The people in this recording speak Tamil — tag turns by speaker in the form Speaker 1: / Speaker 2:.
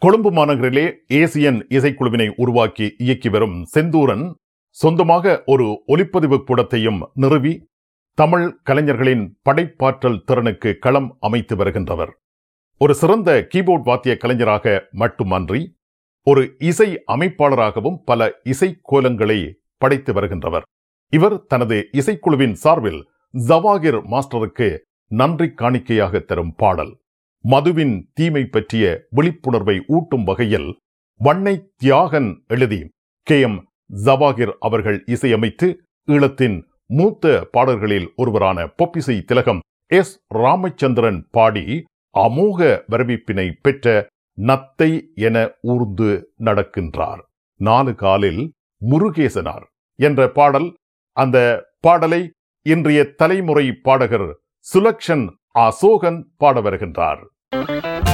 Speaker 1: கொழும்பு மாநகரிலே ஏசியன் இசைக்குழுவினை உருவாக்கி இயக்கி வரும் செந்தூரன் சொந்தமாக ஒரு ஒலிப்பதிவு கூடத்தையும் நிறுவி தமிழ் கலைஞர்களின் படைப்பாற்றல் திறனுக்கு களம் அமைத்து வருகின்றவர் ஒரு சிறந்த கீபோர்ட் வாத்திய கலைஞராக மட்டுமன்றி ஒரு இசை அமைப்பாளராகவும் பல இசை கோலங்களை படைத்து வருகின்றவர் இவர் தனது இசைக்குழுவின் சார்பில் ஜவாகிர் மாஸ்டருக்கு நன்றி காணிக்கையாக தரும் பாடல் மதுவின் தீமை பற்றிய விழிப்புணர்வை ஊட்டும் வகையில் வண்ணை தியாகன் எழுதி கே எம் ஜவாகிர் அவர்கள் இசையமைத்து ஈழத்தின் மூத்த பாடல்களில் ஒருவரான பொப்பிசை திலகம் எஸ் ராமச்சந்திரன் பாடி அமோக வரவேற்பினை பெற்ற நத்தை என ஊர்ந்து நடக்கின்றார் நாலு காலில் முருகேசனார் என்ற பாடல் அந்த பாடலை இன்றைய தலைமுறை பாடகர் சுலக்ஷன் அசோகன் பாட வருகின்றார்